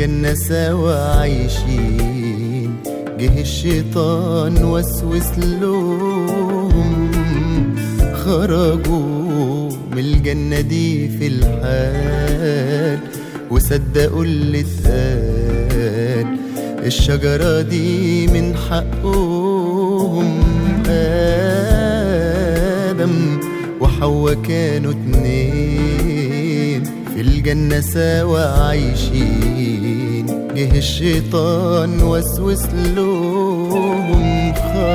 الجنة سوا عايشين جه الشيطان وسوس لهم خرجوا من الجنة دي في الحال وصدقوا اللي اتقال الشجرة دي من حقهم آدم وحواء كانوا اتنين في الجنة سوا عايشين جه الشيطان وسوس لهم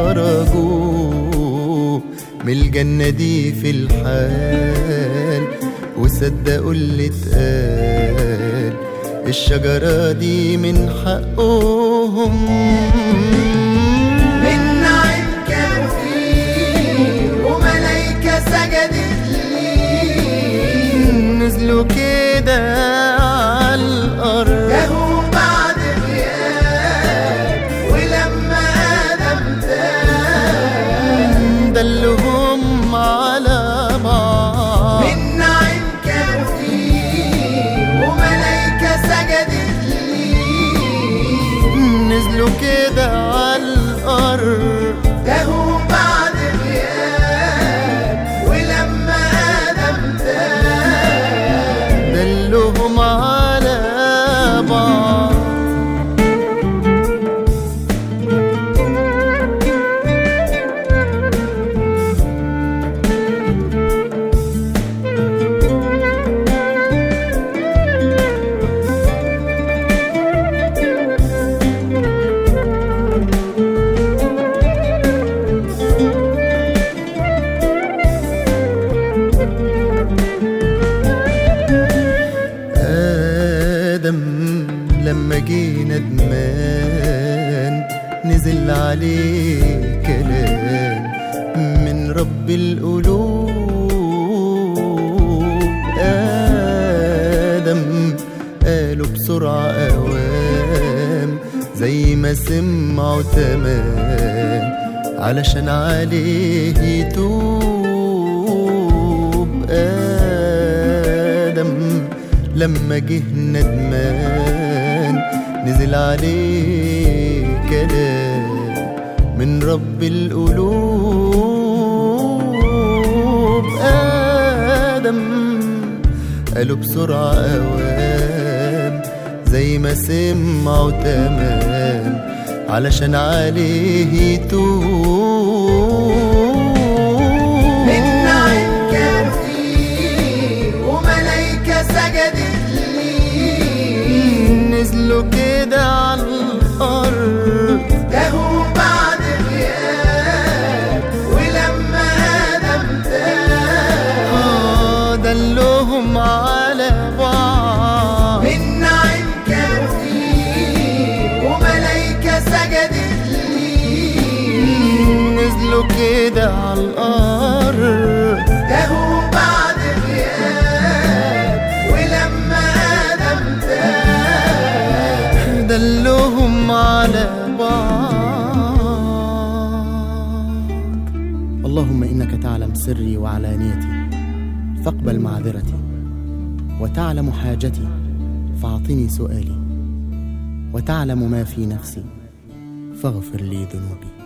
خرجوا من الجنة دي في الحال وصدقوا اللي اتقال الشجرة دي من حقهم من نعيم كانوا فيه وملايكة سجدت ليه نزلوا كده على الأرض جاهوا بعد غياب ولما آدم تاب دلهم على بعض من نعيم كانوا فيه وملايكة سجدت ليه نزلوا كده على الأرض جاهوا بعد غياب ولما آدم تاب دلهم على بعض آدم لما جه ندمان نزل عليه كلام من رب القلوب آدم قالوا بسرعة أوام زي ما سمعوا تمام علشان عليه يتوب آدم لما جه ندمان نزل عليه كلام من رب القلوب آدم قالوا بسرعة أوام زي ما سمعوا تمام علشان عليه يتوب من نعيم كان فيه وملايكة سجدت ليه نزلوا كده على الأرض جاهوا بعد غياب ولما آدم تاب آه دلهم على بعض من نعيم كان فيه وملايكة سجدت ليه نزلوا كده على الأرض جاهوا بعد غياب ولما آدم تاب دلهم على بعض اللهم إنك تعلم سري وعلانيتي فاقبل معذرتي وتعلم حاجتي فاعطني سؤالي وتعلم ما في نفسي فاغفر لي ذنوبي